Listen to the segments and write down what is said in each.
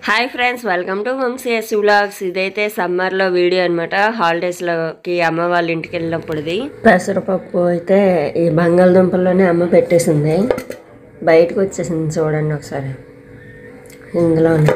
Hi friends welcome to Vamshi's vlogs ఇదైతే సమ్మర్లో video అనమాట హాలిడేస్లోకి అమ్మ వాళ్ళ ఇంటికి వెళ్ళినప్పుడుది పెసరపప్పు అయితే ఈ బంగాళదుంపల్లోనే అమ్మ పెట్టేసింది బయటకు వచ్చేసింది చూడండి ఒకసారి ఇందులోనే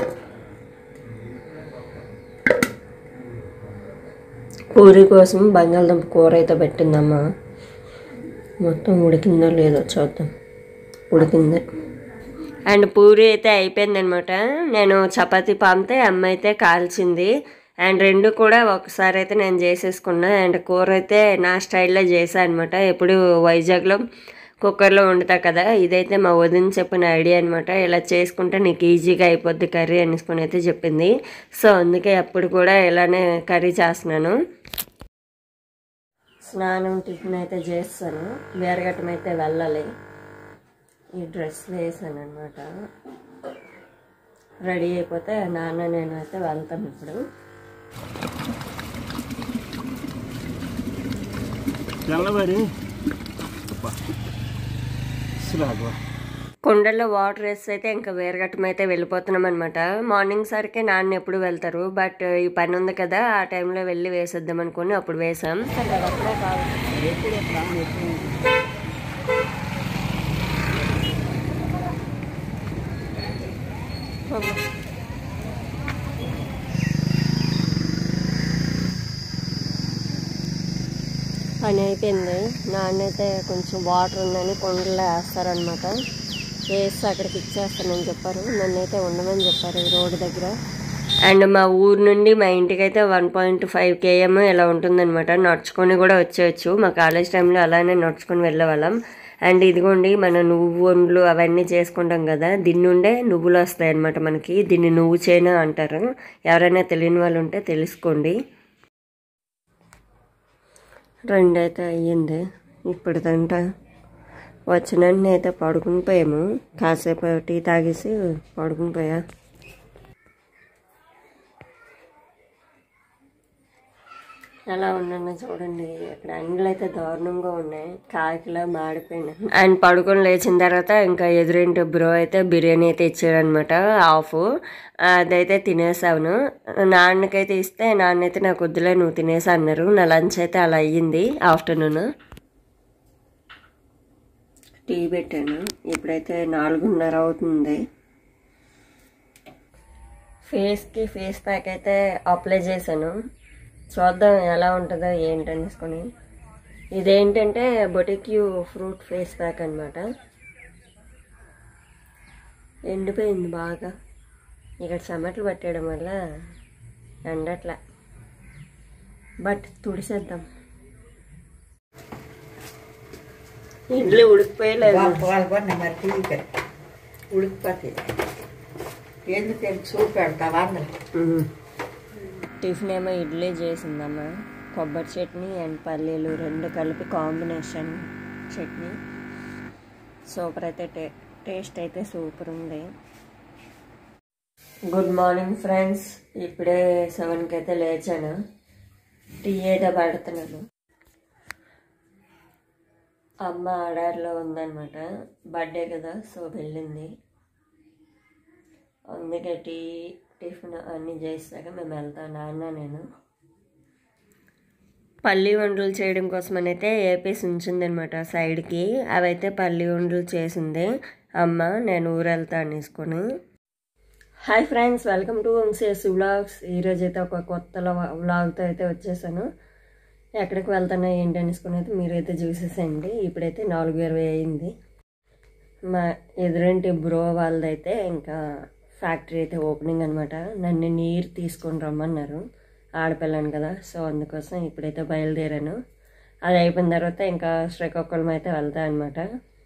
పూరి కోసం బంగాళదుంప కూర అయితే పెట్టిందమ్మ మొత్తం ఉడికిందో లేదో చూద్దాం ఉడికిందే అండ్ పూరి అయితే అయిపోయింది అనమాట నేను చపాతీ పామితే అమ్మ అయితే కాల్చింది అండ్ రెండు కూడా ఒకసారి అయితే నేను చేసేసుకున్నా అండ్ కూర అయితే నా స్టైల్లో చేశాను అనమాట ఎప్పుడు వైజాగ్లో కుక్కర్లో వండుతా కదా ఇదైతే మా వదిన చెప్పిన ఐడియా అనమాట ఇలా చేసుకుంటే నీకు ఈజీగా అయిపోద్ది కర్రీ అనేసుకుని అయితే చెప్పింది సో అందుకే అప్పుడు కూడా ఇలానే కర్రీ చేస్తున్నాను స్నానం టిఫిన్ అయితే చేస్తాను వేరగట్టం అయితే వెళ్ళాలి ఈ డ్రెస్ వేసాను అనమాట రెడీ అయిపోతే నాన్న నేను అయితే వెళ్తాను ఇప్పుడు తెల్లవారి సిలాగో కొండల్లో వాటర్ వేస్తే అయితే ఇంకా వేరగట్టం అయితే వెళ్ళిపోతున్నాం అనమాట మార్నింగ్ సరికి నాన్న ఎప్పుడు వెళ్తారు బట్ ఈ పని ఉంది కదా ఆ టైంలో వెళ్ళి వేసేద్దాం అనుకుని అప్పుడు వేసాం పని అయిపోయింది నాన్న అయితే కొంచెం వాటర్ ఉందని కొండలో వేస్తారనమాట వేసి అక్కడికి ఇచ్చేస్తానని చెప్పారు నన్నైతే ఉండమని చెప్పారు ఈ రోడ్డు దగ్గర అండ్ మా ఊరు నుండి మా ఇంటికి అయితే వన్ పాయింట్ ఫైవ్ కేఎం ఇలా ఉంటుందన్నమాట నడుచుకొని కూడా వచ్చేయచ్చు మా కాలేజ్ టైంలో అలానే నడుచుకొని వెళ్ళేవాళ్ళం అండ్ ఇదిగోండి మన నువ్వు వండ్లు అవన్నీ చేసుకుంటాం కదా దీని నుండే నువ్వులు వస్తాయి అన్నమాట మనకి దీన్ని నువ్వు చేను అంటారు ఎవరైనా తెలియని వాళ్ళు ఉంటే తెలుసుకోండి రెండు అయితే అయ్యింది ఇప్పుడు తంట వచ్చిన వెంటనే అయితే పడుకుని పోయాము కాసేపు టీ తాగేసి పడుకుని పోయా ఎలా ఉండండి చూడండి ఇక్కడ అండ్లు అయితే దారుణంగా ఉన్నాయి కాకిలా మాడిపోయినాయి అండ్ పడుకొని లేచిన తర్వాత ఇంకా ఎదురింటి బ్రో అయితే బిర్యానీ అయితే ఇచ్చాడనమాట ఆఫ్ అదైతే తినేసాను నాన్నకైతే ఇస్తే నాన్న అయితే నాకు వద్దులే నువ్వు తినేసా అన్నారు నా లంచ్ అయితే అలా అయ్యింది ఆఫ్టర్నూన్ టీ పెట్టాను ఇప్పుడైతే నాలుగున్నర అవుతుంది ఫేస్కి ఫేస్ ప్యాక్ అయితే అప్లై చేశాను చూద్దాం ఎలా ఉంటుందో ఏంటనేసుకొని ఇదేంటంటే బొటిక్యూ ఫ్రూట్ ఫేస్ ప్యాక్ అనమాట ఎండిపోయింది బాగా ఇక్కడ చెమటలు పట్టేయడం వల్ల ఎండట్లా బట్ తుడిసేద్దాం ఇంట్లో ఉడికిపోయలేదు వాళ్ళ మరి తీరిక ఉడికిపోతుంది ఎందుకు తెలుసు సూప్ పెడతావా అందరు టిఫిన్ ఏమో ఇడ్లీ చేసిందమ్మ కొబ్బరి చట్నీ అండ్ పల్లీలు రెండు కలిపి కాంబినేషన్ చట్నీ సూపర్ అయితే టే టేస్ట్ అయితే సూపర్ ఉంది గుడ్ మార్నింగ్ ఫ్రెండ్స్ ఇప్పుడే సెవెన్కి అయితే లేచాను టీ అయితే పెడుతున్నాను అమ్మ ఆడారిలో ఉందన్నమాట బర్త్డే కదా సో వెళ్ళింది అందుకే టీ టిఫిన్ అన్నీ చేసాక మేము వెళ్తాం నాన్న నేను పల్లి వంటలు చేయడం కోసమని అయితే ఏపీస్ ఉంచిందనమాట సైడ్కి అవైతే పల్లి వంటలు చేసింది అమ్మ నేను ఊరు వెళ్తా అనేసుకొని hi friends welcome to Vamshi's vlogs ఈరోజు అయితే ఒక కొత్త వ్లాగ్తో అయితే వచ్చేసాను ఎక్కడికి వెళ్తానో ఏంటి అనేసుకుని అయితే మీరైతే చూసేసేయండి ఇప్పుడైతే నాలుగు ఇరవై అయింది మా ఎదురింటి బ్రో వాళ్ళదైతే ఇంకా ఫ్యాక్టరీ అయితే ఓపెనింగ్ అనమాట నన్ను నీరు తీసుకొని రమ్మన్నారు ఆడపిల్లాను కదా సో అందుకోసం ఇప్పుడైతే బయలుదేరాను అది అయిపోయిన తర్వాత ఇంకా శ్రీకాకుళం అయితే వెళ్తా అనమాట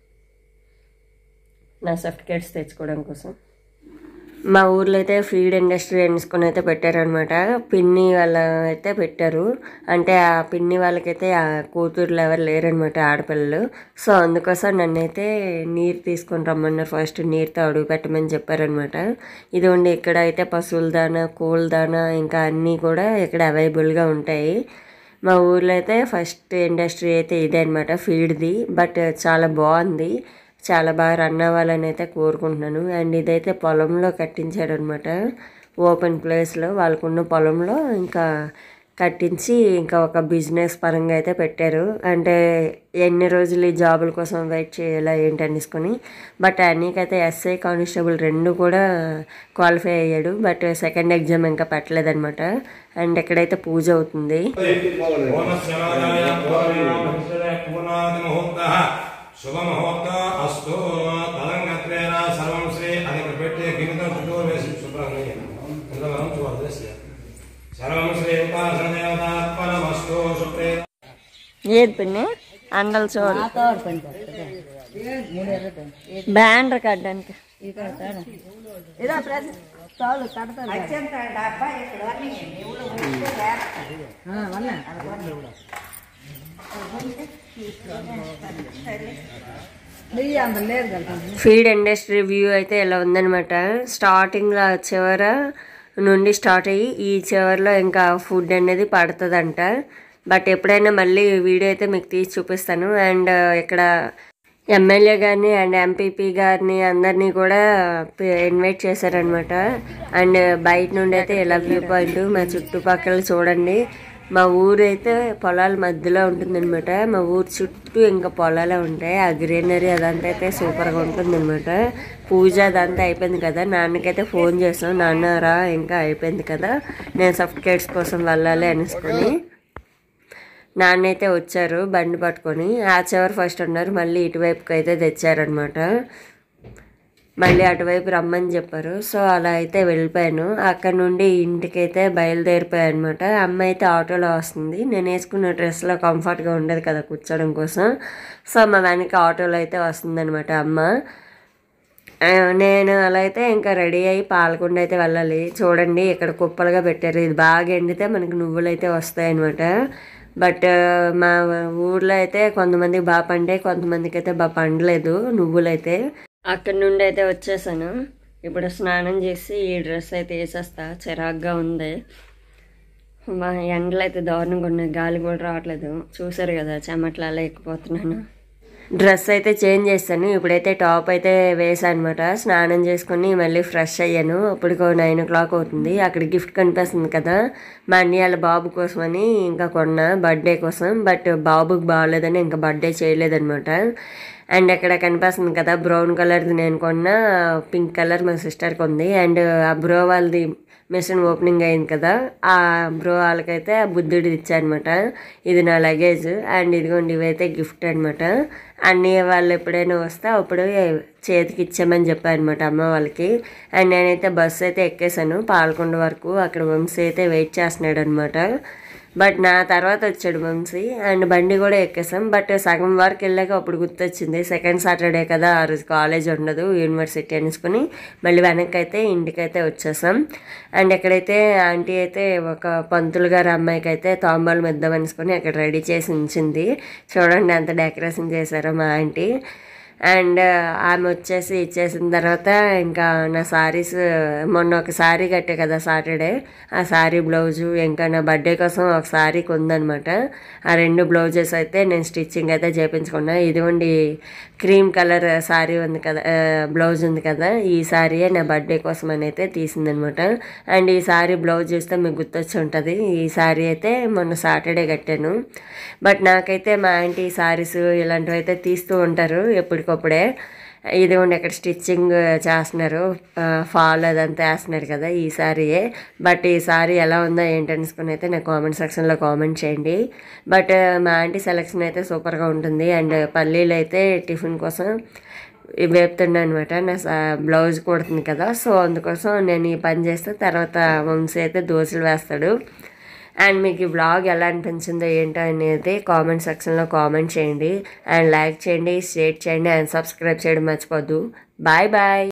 నా సర్టిఫికేట్స్ తెచ్చుకోవడం కోసం మా ఊర్లో అయితే ఫీడ్ ఇండస్ట్రీ అనేసుకొని అయితే పెట్టారనమాట పిన్ని వాళ్ళ అయితే పెట్టారు అంటే ఆ పిన్ని వాళ్ళకైతే ఆ కూతుర్లు ఎవరు లేరనమాట ఆడపిల్లలు సో అందుకోసం నన్నైతే నీరు తీసుకొని రమ్మన్నారు ఫస్ట్ నీరుతో అడుగు పెట్టమని చెప్పారనమాట ఇదిగోండి ఇక్కడ అయితే పశువుల దానా కోళ్ళ దానా ఇంకా అన్నీ కూడా ఇక్కడ అవైలబుల్గా ఉంటాయి మా ఊర్లో అయితే ఫస్ట్ ఇండస్ట్రీ అయితే ఇదే అనమాట ఫీడ్ది బట్ చాలా బాగుంది చాలా బాగా రన్ అవ్వాలని అయితే కోరుకుంటున్నాను అండ్ ఇదైతే పొలంలో కట్టించాడు అనమాట ఓపెన్ ప్లేస్లో వాళ్ళకున్న పొలంలో ఇంకా కట్టించి ఇంకా ఒక బిజినెస్ పరంగా అయితే పెట్టారు అంటే ఎన్ని రోజులు ఈ జాబుల కోసం వెయిట్ చేయాలా ఏంటి అనేసుకొని బట్ అన్నీకైతే ఎస్ఐ కానిస్టేబుల్ రెండు కూడా క్వాలిఫై అయ్యాడు బట్ సెకండ్ ఎగ్జామ్ ఇంకా పెట్టలేదన్నమాట అండ్ ఎక్కడైతే పూజ అవుతుంది ఓనశ్చరాయ పూర్ణాభిషేక పూర్ణాది ముహూర్తః శుభముహూర్త అస్తు తలంగత్రేణ సర్వం శ్రీ అది ఇక్కడ పెట్టి గిన్నెతో చుట్టూ వేసి శుభ్రంగా కింద మనం చూడాలి సర్వం శ్రీ ఉపాసన దేవతాత్మనమస్తు శుభ్రే ఏది పిన్ని అండల చోరు బ్యానర్ కట్టడానికి అత్యంత డబ్బా ఇక్కడ అన్నీ ఎవరు ఉంటే వేస్తారు. ఫీడ్ ఇండస్ట్రీ వ్యూ అయితే ఇలా ఉందనమాట స్టార్టింగ్లో చివర నుండి స్టార్ట్ అయ్యి ఈ చివరిలో ఇంకా ఫుడ్ అనేది పడుతుందంట బట్ ఎప్పుడైనా మళ్ళీ వీడియో అయితే మీకు తీసి చూపిస్తాను అండ్ ఇక్కడ ఎమ్మెల్యే గారిని అండ్ ఎంపీపీ గారిని అందరినీ కూడా ఇన్వైట్ చేశారనమాట అండ్ బయట నుండి అయితే ఇలా వ్యూ పాయింట్ మా చుట్టుపక్కల చూడండి మా ఊరు అయితే పొలాల మధ్యలో ఉంటుందన్నమాట మా ఊరు చుట్టూ ఇంకా పొలాలే ఉంటాయి ఆ గ్రీనరీ అదంతా అయితే సూపర్గా ఉంటుందన్నమాట పూజ అదంతా అయిపోయింది కదా నాన్నకైతే ఫోన్ చేసాం నాన్న రా ఇంకా అయిపోయింది కదా నేను సర్టిఫికేట్స్ కోసం వెళ్ళాలి అనేసుకొని నాన్న అయితే వచ్చారు బండి పట్టుకొని ఆ చివరి ఫస్ట్ ఉన్నారు మళ్ళీ ఇటువైపుకి అయితే తెచ్చారనమాట మళ్ళీ అటువైపు రమ్మని చెప్పారు సో అలా అయితే వెళ్ళిపోయాను అక్కడ నుండి ఇంటికైతే బయలుదేరిపోయాను అనమాట అమ్మ అయితే ఆటోలో వస్తుంది నేను వేసుకున్న డ్రెస్లో కంఫర్ట్గా ఉండదు కదా కూర్చోవడం కోసం సో మా వెనక ఆటోలో అయితే వస్తుందన్నమాట అమ్మ ఆ, నేను అలా అయితే ఇంకా రెడీ అయ్యి పాలకొండ అయితే వెళ్ళాలి చూడండి ఇక్కడ కుప్పలుగా పెట్టారు ఇది బాగా ఎండితే మనకి నువ్వులు అయితే వస్తాయి అనమాట బట్ మా ఊర్లో అయితే కొంతమందికి బాగా పండాయి కొంతమందికి అయితే బాగా పండలేదు నువ్వులైతే అక్కడ నుండి అయితే వచ్చేసాను ఇప్పుడు స్నానం చేసి ఈ డ్రెస్ అయితే వేసేస్తా చిరాగ్గా ఉంది మా ఎండలు అయితే దారుణంగా ఉన్నాయి గాలి కూడా రావట్లేదు చూసారు కదా చెమట్లు అలా ఎక్కిపోతున్నాను డ్రెస్ అయితే చేంజ్ చేస్తాను ఇప్పుడైతే టాప్ అయితే వేసాను అనమాట స్నానం చేసుకొని మళ్ళీ ఫ్రెష్ అయ్యాను అప్పటికి నైన్ ఓ క్లాక్ అవుతుంది అక్కడ గిఫ్ట్ కనిపిస్తుంది కదా మా అన్నయ్య బాబు కోసమని ఇంకా కొన్నా బర్త్డే కోసం బట్ బాబుకి బాగాలేదని ఇంకా బర్త్డే చేయలేదన్నమాట అండ్ అక్కడ కనిపిస్తుంది కదా బ్రౌన్ కలర్ది నేను కొన్నా పింక్ కలర్ మా సిస్టర్కి ఉంది అండ్ ఆ బ్రో వాళ్ళది మిషన్ ఓపెనింగ్ అయింది కదా ఆ బ్రో వాళ్ళకైతే బుద్ధుడిది ఇచ్చారనమాట ఇది నా లగేజ్ అండ్ ఇదిగోండి ఇవైతే గిఫ్ట్ అనమాట అన్నీ వాళ్ళు ఎప్పుడైనా వస్తే అప్పుడు చేతికి ఇచ్చామని చెప్పారనమాట అమ్మ వాళ్ళకి అండ్ నేనైతే బస్సు అయితే ఎక్కేసాను పాలకొండ వరకు అక్కడ వంశీ అయితే వెయిట్ చేస్తున్నాడు అనమాట బట్ నా తర్వాత వచ్చాడు వంశీ అండ్ బండి కూడా ఎక్కేసాం బట్ సగం వరకు వెళ్ళాక అప్పుడు గుర్తొచ్చింది సెకండ్ సాటర్డే కదా ఆ రోజు కాలేజ్ ఉండదు యూనివర్సిటీ అనేసుకుని మళ్ళీ వెనక్కి అయితే ఇంటికైతే వచ్చేసాం అండ్ ఎక్కడైతే ఆంటీ అయితే ఒక పంతులు గారు అమ్మాయికి అయితే తాంబాలు మెద్దాం అనేసుకొని అక్కడ రెడీ చేసి ఉంచింది చూడండి ఎంత డెకరేషన్ చేశారో మా ఆంటీ అండ్ ఆమె వచ్చేసి ఇచ్చేసిన తర్వాత ఇంకా నా సారీస్ మొన్న ఒక సారీ కట్టే కదా సాటర్డే ఆ సారీ బ్లౌజు ఇంకా నా బర్త్డే కోసం ఒక సారీ కొందనమాట ఆ రెండు బ్లౌజెస్ అయితే నేను స్టిచ్చింగ్ అయితే చేయించుకున్నా ఇదిగోండి క్రీమ్ కలర్ సారీ ఉంది కదా ఆ, బ్లౌజ్ ఉంది కదా ఈ సారీయే నా బర్త్డే కోసం అని అయితే తీసిందనమాట అండ్ ఈ సారీ బ్లౌజ్ చూస్తే మీకు గుర్తొచ్చి ఉంటుంది ఈ సారీ అయితే మొన్న సాటర్డే కట్టాను బట్ నాకైతే మా ఆంటీ సారీస్ ఇలాంటివి అయితే తీస్తూ ఉంటారు ఎప్పటికప్పుడే ఇదిగోండి ఇక్కడ స్టిచ్చింగ్ చేస్తున్నారు ఆ, ఫాల్ అదంతా వేస్తున్నారు కదా ఈ సారీయే బట్ ఈ సారీ ఎలా ఉందో ఏంటనుకుని అయితే నాకు కామెంట్ సెక్షన్లో కామెంట్ చేయండి బట్ మా ఆంటీ సెలెక్షన్ అయితే సూపర్గా ఉంటుంది అండ్ పల్లీలు అయితే టిఫిన్ కోసం వేపుతున్నా అనమాట నా సా- బ్లౌజ్ కుడుతుంది కదా సో అందుకోసం నేను ఈ పని చేస్తే తర్వాత వంశీ అయితే దోశలు వేస్తాడు అండ్ మీకు ఈ బ్లాగ్ ఎలా అనిపించిందో ఏంటో అనేది కామెంట్ సెక్షన్లో కామెంట్ చేయండి అండ్ లైక్ చేయండి షేర్ చేయండి అండ్ సబ్స్క్రైబ్ చేయడం మర్చిపోద్దు బాయ్ బాయ్